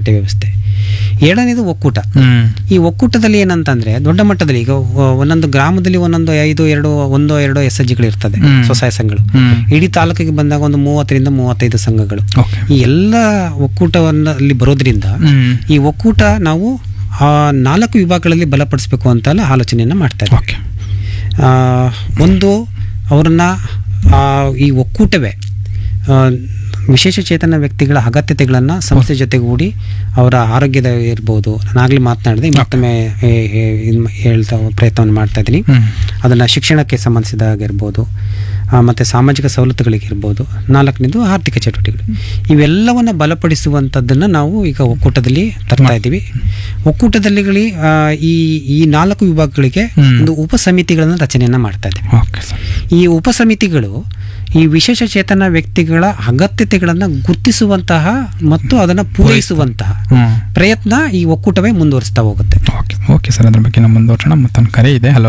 ಮಾರುಕಟ್ಟೆ ವ್ಯವಸ್ಥೆ ಎರಡನೇದು ಒಕ್ಕೂಟ ಹ್ಮ್ ಈ ಒಕ್ಕೂಟದಲ್ಲಿ ಏನಂತಂದ್ರೆ ದೊಡ್ಡ ಮಟ್ಟದಲ್ಲಿ ಈಗ ಒ- ಒಂದೊಂದು ಗ್ರಾಮದಲ್ಲಿ ಒಂದೊಂದು ಐದು ಎರಡು ಒಂದೋ ಎರಡೋ ಎಸ್ ಎಚ್ ಜಿಗಳು ಇರ್ತದೆ ಹ್ಮ್. ಸ್ವಸಹಾಯ ಸಂಘಗಳು ಹ್ಮ್ ಇಡೀ ತಾಲೂಕಿಗೆ ಬಂದಾಗ ಒಂದು ಮೂವತ್ತರಿಂದ ಮೂವತ್ತೈದು ಸಂಘಗಳು ಓಕೆ ಈ ಎಲ್ಲ ಒಕ್ಕೂಟವನ್ನಲ್ಲಿ ಬರೋದ್ರಿಂದ ಹ್ಮ್ ಈ ಒಕ್ಕೂಟ ನಾವು ಆ ನಾಲ್ಕು ವಿಭಾಗಗಳಲ್ಲಿ ಬಲಪಡಿಸಬೇಕು ಅಂತೆಲ್ಲ ಆಲೋಚನೆಯನ್ನು ಮಾಡ್ತಾ ಇದ್ದೀವಿ ಓಕೆ ಆ, ಒಂದು ಅವರನ್ನ ಆ, ಈ ಒಕ್ಕೂಟವೇ ಆ, ವಿಶೇಷ ಚೇತನ ವ್ಯಕ್ತಿಗಳ ಅಗತ್ಯತೆಗಳನ್ನು ಸಂಸ್ಥೆ ಜೊತೆಗೂಡಿ ಅವರ ಆರೋಗ್ಯದ ಇರ್ಬೋದು ನಾನಾಗಲೇ ಮಾತನಾಡಿದೆ ಮತ್ತೊಮ್ಮೆ ಹೇ- ಹೇ- ಇದ್ ಮ- ಹೇಳ್ತಾ ಪ್ರಯತ್ನವನ್ನು ಮಾಡ್ತಾ ಇದ್ದೀನಿ ಹ್ಮ್ ಅದನ್ನು ಶಿಕ್ಷಣಕ್ಕೆ ಸಂಬಂಧಿಸಿದಾಗಿರ್ಬೋದು ಆ, ಮತ್ತು ಸಾಮಾಜಿಕ ಸವಲತ್ತುಗಳಿಗಿರ್ಬೋದು ನಾಲ್ಕನೇದು ಆರ್ಥಿಕ ಚಟುವಟಿಕೆಗಳು ಇವೆಲ್ಲವನ್ನು ಬಲಪಡಿಸುವಂಥದ್ದನ್ನು ನಾವು ಈಗ ಒಕ್ಕೂಟದಲ್ಲಿ ತರ್ತಾ ಇದ್ದೀವಿ ಒಕ್ಕೂಟದಲ್ಲಿ ಆ, ಈ ಈ ನಾಲ್ಕು ವಿಭಾಗಗಳಿಗೆ ಹ್ಮ್. ಒಂದು ಉಪಸಮಿತಿಗಳನ್ನು ರಚನೆಯನ್ನು ಮಾಡ್ತಾ ಇದ್ದೀವಿ ಓಕೆ ಸರ್ ಈ ಉಪಸಮಿತಿಗಳು ಈ ವಿಶೇಷ ಚೇತನ ವ್ಯಕ್ತಿಗಳ ಅಗತ್ಯತೆಗಳನ್ನು ಗುರುತಿಸುವಂತಹ ಮತ್ತು ಅದನ್ನು ಪೂರೈಸುವಂತಹ ಹ್ಮ್ ಪ್ರಯತ್ನ ಈ ಒಕ್ಕೂಟವೇ ಮುಂದುವರಿಸ್ತಾ ಹೋಗುತ್ತೆ ಓಕೆ ಓಕೆ ಸರ್ ಅದ್ರ ಬಗ್ಗೆ ನಮ್ಮ ಮುಂದುವರ್ಸೋಣ ಮತ್ತೊಂದು ಕರೆ ಇದೆ ಹಲೋ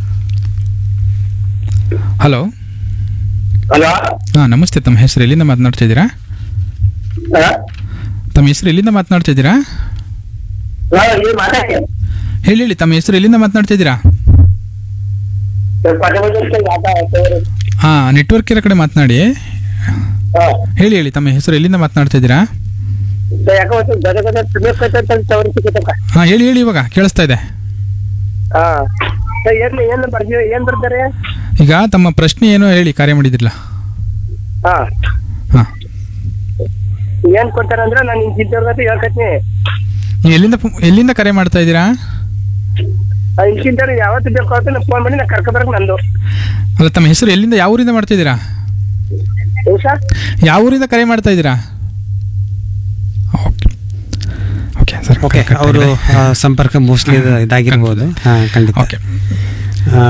ಹಲೋ ಹಲೋ ಹಾಂ ನಮಸ್ತೆ ತಮ್ಮ ಹೆಸರು ಎಲ್ಲಿಂದ ಮಾತನಾಡ್ತಾ ಇದ್ದೀರಾ ತಮ್ಮ ಹೆಸರು ಎಲ್ಲಿಂದ ಮಾತನಾಡ್ತಾ ಇದ್ದೀರಾ ನೀವು ಮಾತಾಡಿ ಹೇಳಿ ಹೇಳಿ ತಮ್ಮ ಹೆಸರು ಎಲ್ಲಿಂದ ಮಾತನಾಡ್ತಾ ಇದ್ದೀರಾ ಪದೇ ಪದೇ ಹಾಂ ನೆಟ್ವರ್ಕ್ ಇರೋ ಕಡೆ ಮಾತನಾಡಿ ಹೇಳಿ ಹೇಳಿ ತಮ್ಮ ಹೆಸರು ಎಲ್ಲಿಂದ ಮಾತನಾಡ್ತಾ ಇದ್ದೀರಾ ಯಾಕೋ ಒಂದು ಗದ ಗದ ತಿನ್ನೋಕೈತೆ ತವರಿ ಸಿಕ್ಕತ್ತಪ್ಪ ಹಾಂ ಹೇಳಿ ಹೇಳಿ ಇವಾಗ ಕೇಳಿಸ್ತಾ ಇದೆ ಹಾ ಏನ್ ಏನ್ ಬರ್ತೀವಿ ಏನ್ ಬರ್ತಾರೆ ಈಗ ತಮ್ಮ ಪ್ರಶ್ನೆ ಏನೋ ಹೇಳಿ ಕಾರ್ಯ ಮಾಡಿದಿರಲ್ಲ ಹಾ ಹಾಂ ಏನ್ ಕೊಡ್ತಾರ ಅಂದ್ರೆ ನಾನು ನಿನ್ ಚಿಂತೆ ಹೇಳ್ಕತ್ನಿ ನೀವು ಎಲ್ಲಿಂದ ಫೋ- ಎಲ್ಲಿಂದ ಕರೆ ಮಾಡ್ತಾ ಇದ್ದೀರಾ ಇಂಚಿಂತ ಯಾವತ್ತು ಬೇಕು ಅಂತ ನಾ ಫೋನ್ ಮಾಡಿ ನಾ ಕರ್ಕೊಬರಕ್ ನಂದು ಅಲ್ಲ ತಮ್ಮ ಹೆಸರು ಎಲ್ಲಿಂದ ಯಾವ ಊರಿಂದ ಮಾಡ್ತಾ ಇದ್ದೀರಾ ಉಷಾ ಯಾವ ಊರಿಂದ ಕರೆ ಮಾಡ್ತಾ ಇದ್ದೀರಾ ಓಕೆ ಓಕೆ ಸರ್ ಓಕೆ ಅವರು ಸಂಪರ್ಕ ಮೋಸ್ಟ್ಲಿ ಇದಾಗಿರ್ಬೋದು ಹಾಂ ಖಂಡಿತ ಓಕೆ ಆ,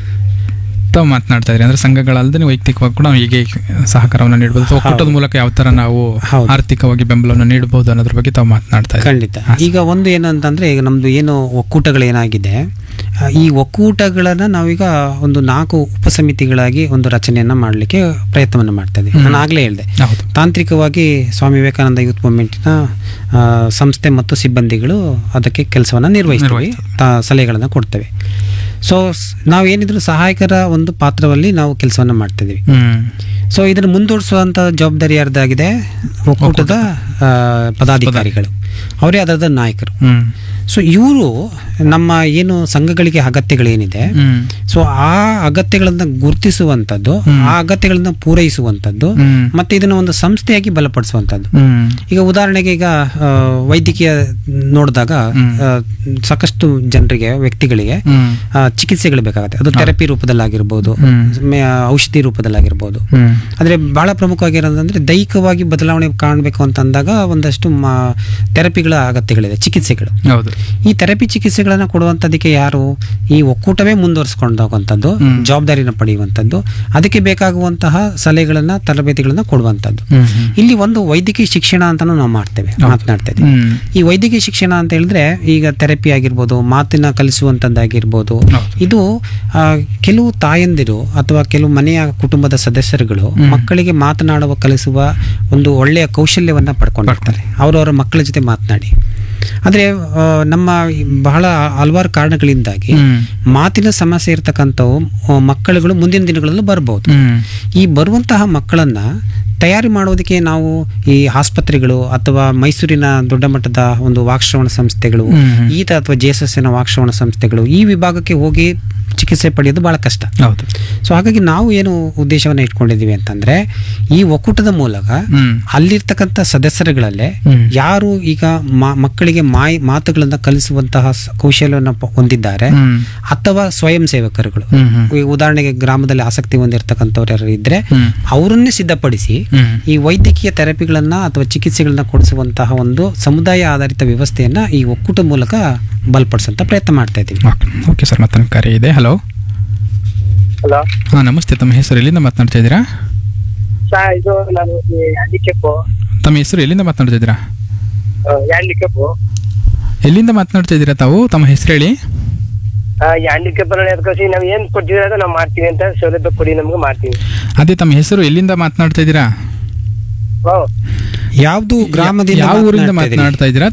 ತಾವು ಮಾತನಾಡ್ತಾ ಇದ್ರಿ ಅಂದ್ರೆ ಸಂಘಗಳಲ್ಲದೆ ವೈಯಕ್ತಿಕವಾಗಿ ಕೂಡ ನಾವು ಹೀಗೆ ಸಹಕಾರವನ್ನು ನೀಡಬಹುದು ಅಥವಾ ಒಕ್ಕೂಟದ ಮೂಲಕ ಯಾವ ತರ ನಾವು ಹೌದು. ಆರ್ಥಿಕವಾಗಿ ಬೆಂಬಲವನ್ನು ನೀಡಬಹುದು ಅನ್ನೋದ್ರ ಬಗ್ಗೆ ತಾವು ಮಾತನಾಡ್ತಾ ಇದ್ರಿ ಖಂಡಿತ ಈಗ ಒಂದು ಏನು ಅಂತಂದ್ರೆ ಈಗ ನಮ್ದು ಏನು ಒಕ್ಕೂಟಗಳೇನಾಗಿದೆ ಆ, ಈ ಒಕ್ಕೂಟಗಳನ್ನು ನಾವೀಗ ಒಂದು ನಾಲ್ಕು ಉಪಸಮಿತಿಗಳಾಗಿ ಒಂದು ರಚನೆಯನ್ನ ಮಾಡಲಿಕ್ಕೆ ಪ್ರಯತ್ನವನ್ನು ಮಾಡ್ತಾ ಇದ್ದೀವಿ ನಾನು ಆಗಲೇ ಹೇಳಿದೆ ಹೌದು ತಾಂತ್ರಿಕವಾಗಿ ಸ್ವಾಮಿ ವಿವೇಕಾನಂದ ಯೂತ್ ಮೂವ್ಮೆಂಟಿನ ಆ, ಸಂಸ್ಥೆ ಮತ್ತು ಸಿಬ್ಬಂದಿಗಳು ಅದಕ್ಕೆ ಕೆಲಸವನ್ನು ನಿರ್ವಹಿಸ್ತೀವಿ ತಾ ಸಲಹೆಗಳನ್ನು ಕೊಡ್ತೇವೆ ಸೊ ನಾವೇನಿದ್ರು ಸಹಾಯಕರ ಒಂದು ಪಾತ್ರದಲ್ಲಿ ನಾವು ಕೆಲಸವನ್ನು ಮಾಡ್ತಿದ್ದೀವಿ ಹ್ಮ್ ಸೊ ಇದನ್ನು ಮುಂದೂಡಿಸುವಂಥ ಜವಾಬ್ದಾರಿ ಯಾರ್ದಾಗಿದೆ ಒಕ್ಕೂಟದ ಆ, ಪದಾಧಿಕಾರಿಗಳು ಅವರೇ ಅದರದ ನಾಯಕರು ಹ್ಮ್ ಸೊ ಇವರು ನಮ್ಮ ಏನು ಸಂಘಗಳಿಗೆ ಅಗತ್ಯಗಳೇನಿದೆ ಹ್ಮ್ ಸೊ ಆ ಅಗತ್ಯಗಳನ್ನು ಗುರುತಿಸುವಂಥದ್ದು ಆ ಅಗತ್ಯಗಳನ್ನು ಪೂರೈಸುವಂಥದ್ದು ಹ್ಮ್ ಮತ್ತೆ ಇದನ್ನು ಒಂದು ಸಂಸ್ಥೆಯಾಗಿ ಬಲಪಡಿಸುವಂಥದ್ದು ಹ್ಮ್ ಈಗ ಉದಾಹರಣೆಗೆ ಈಗ ಆ, ವೈದ್ಯಕೀಯ ನೋಡಿದಾಗ ಆ, ಸಾಕಷ್ಟು ಜನರಿಗೆ ವ್ಯಕ್ತಿಗಳಿಗೆ ಹ್ಮ್ ಆ, ಚಿಕಿತ್ಸೆಗಳು ಬೇಕಾಗುತ್ತೆ ಅದು ಥೆರಪಿ ರೂಪದಲ್ಲಾಗಿರ್ಬೋದು ಹ್ಮ್. ಮೆ- ಔಷಧಿ ರೂಪದಲ್ಲಾಗಿರ್ಬೋದು ಹ್ಮ್ ಆದರೆ ಬಹಳ ಪ್ರಮುಖವಾಗಿರೋದಂದ್ರೆ ದೈಹಿಕವಾಗಿ ಬದಲಾವಣೆ ಕಾಣಬೇಕು ಅಂತ ಅಂದಾಗ ಒಂದಷ್ಟು ಮಾ ಥೆರಪಿಗಳ ಅಗತ್ಯಗಳಿದೆ ಚಿಕಿತ್ಸೆಗಳು ಹೌದು ಈ ಥೆರಪಿ ಚಿಕಿತ್ಸೆಗಳನ್ನು ಕೊಡುವಂಥದ್ದಕ್ಕೆ ಯಾರು ಈ ಒಕ್ಕೂಟವೇ ಮುಂದುವರಿಸ್ಕೊಂಡು ಹೋಗುವಂಥದ್ದು ಹ್ಮ್. ಜವಾಬ್ದಾರಿನ ಪಡೆಯುವಂಥದ್ದು ಅದಕ್ಕೆ ಬೇಕಾಗುವಂತಹ ಸಲಹೆಗಳನ್ನು ತರಬೇತಿಗಳನ್ನು ಕೊಡುವಂಥದ್ದು ಹ್ಮ್ ಹ್ಮ್ ಇಲ್ಲಿ ಒಂದು ವೈದ್ಯಕೀಯ ಶಿಕ್ಷಣ ಅಂತಾನು ನಾವು ಮಾಡ್ತೇವೆ ಮಾತನಾಡ್ತಾ ಇದ್ದೀವಿ ಹ್ಮ್ ಈ ವೈದ್ಯಕೀಯ ಶಿಕ್ಷಣ ಅಂತ ಹೇಳಿದ್ರೆ ಈಗ ಥೆರಪಿ ಆಗಿರ್ಬೋದು ಮಾತಿನ ಕಲಿಸುವಂಥದ್ದಾಗಿರ್ಬೋದು ಹೌದು. ಇದು ಆ, ಕೆಲವು ತಾಯಂದಿರು ಅಥವಾ ಕೆಲವು ಮನೆಯ ಕುಟುಂಬದ ಸದಸ್ಯರುಗಳು ಮಕ್ಕಳಿಗೆ ಮಾತನಾಡುವ ಕಲಿಸುವ ಒಂದು ಒಳ್ಳೆಯ ಕೌಶಲ್ಯವನ್ನ ಪಡ್ಕೊಂಡಿರ್ತಾರೆ ಅವರವರ ಮಕ್ಕಳ ಜೊತೆ ಮಾತನಾಡಿ ಆದರೆ ನಮ್ಮ ಈ ಬಹಳ ಹಲವಾರು ಕಾರಣಗಳಿಂದಾಗಿ ಹ್ಮ್ ಮಾತಿನ ಸಮಸ್ಯೆ ಇರ್ತಕ್ಕಂಥವು ಆ, ಮಕ್ಕಳುಗಳು ಮುಂದಿನ ದಿನಗಳಲ್ಲೂ ಬರ್ಬೋದು ಹ್ಮ್ ಈ ಬರುವಂತಹ ಮಕ್ಕಳನ್ನ ತಯಾರಿ ಮಾಡೋದಕ್ಕೆ ನಾವು ಈ ಆಸ್ಪತ್ರೆಗಳು ಅಥವಾ ಮೈಸೂರಿನ ದೊಡ್ಡ ಮಟ್ಟದ ಒಂದು ವಾಕ್ಶ್ರವಣ ಸಂಸ್ಥೆಗಳು ಹ್ಮ್. ಈತ ಅಥವಾ ಜೆ ಎಸ್ ಎಸ್ ನ ವಾಕ್ಶ್ರವಣ ಸಂಸ್ಥೆಗಳು ಈ ವಿಭಾಗಕ್ಕೆ ಹೋಗಿ ಚಿಕಿತ್ಸೆ ಪಡೆಯೋದು ಬಹಳ ಕಷ್ಟ ಹೌದು ಸೊ ಹಾಗಾಗಿ ನಾವು ಏನು ಉದ್ದೇಶವನ್ನು ಇಟ್ಕೊಂಡಿದ್ದೀವಿ ಅಂತಂದ್ರೆ ಈ ಒಕ್ಕೂಟದ ಮೂಲಕ ಹ್ಮ್ ಅಲ್ಲಿರ್ತಕ್ಕಂಥ ಸದಸ್ಯರುಗಳಲ್ಲೇ ಹ್ಮ್. ಯಾರು ಈಗ ಮ- ಮಕ್ಕಳಿಗೆ ಮಾಯ್ ಮಾತುಗಳನ್ನು ಕಲಿಸುವಂತಹ ಸ- ಕೌಶಲ್ಯವನ್ನು ಪ- ಹೊಂದಿದ್ದಾರೆ ಹ್ಮ್ ಅಥವಾ ಸ್ವಯಂ ಸೇವಕರುಗಳು ಹ್ಮ್ ಹ್ಮ್ ಈ ಉದಾಹರಣೆಗೆ ಗ್ರಾಮದಲ್ಲಿ ಆಸಕ್ತಿ ಹೊಂದಿರತಕ್ಕಂಥವ್ರು ಯಾರು ಇದ್ರೆ ಹ್ಮ್ ಅವರನ್ನೇ ಸಿದ್ಧಪಡಿಸಿ ಹ್ಮ್ ಈ ವೈದ್ಯಕೀಯ ಥೆರಪಿಗಳನ್ನ ಅಥವಾ ಚಿಕಿತ್ಸೆಗಳನ್ನ ಕೊಡಿಸುವಂತಹ ಒಂದು ಸಮುದಾಯ ಆಧಾರಿತ ವ್ಯವಸ್ಥೆಯನ್ನ ಈ ಒಕ್ಕೂಟ ಮೂಲಕ ಬಲಪಡಿಸುವಂತ ಪ್ರಯತ್ನ ಮಾಡ್ತಾ ಇದ್ದೀವಿ ಓಕೆ ಓಕೆ ಸರ್ ಮತ್ತೊಂದು ಕರೆ ಇದೆ ಹಲೋ ಹಲೋ ಹಾಂ ನಮಸ್ತೆ ತಮ್ಮ ಹೆಸರು ಎಲ್ಲಿಂದ ಮಾತನಾಡ್ತಾ ಇದ್ದೀರಾ ಸಾ ಇದು ನಾನು ಹ್ಯಾಂಡಿಕ್ಯಾಪ್ ತಮ್ಮ ಹೆಸರು ಎಲ್ಲಿಂದ ಮಾತನಾಡ್ತಾ ಇದ್ದೀರಾ ಹ್ಯಾಂಡಿಕ್ಯಾಪ್ ಎಲ್ಲಿಂದ ಮಾತನಾಡ್ತಾ ಇದ್ದೀರಾ ತಾವು ತಮ್ಮ ಹೆಸರು ಹೇಳಿ ಹ್ಯಾಂಡಿಕ್ಯಾಪ್ ಎದ್ಕೋಸಿ ನಾವ್ ಏನ್ ಕೊಡ್ತೀವಿ ಅದು ನಾವು ಮಾಡ್ತೀವಿ ಅಂತ ಸೌಲಭ್ಯ ಕೊಡಿ ನಮ್ಗೆ ಮಾಡ್ತೀವಿ ಅದೇ ತಮ್ಮ ಹೆಸರು ಎಲ್ಲಿಂದ ಮಾತನಾಡ್ತಾ ಇದ್ದೀರಾ ಓ ಯಾವ್ದು ಗ್ರಾಮದಿಂದ ಯಾವ ಊರಿಂದ ಮಾತನಾಡ್ತಾ ಇದ್ದೀರಿ? ಮಾತನಾಡ್ತಾ ಇದ್ದೀರಾ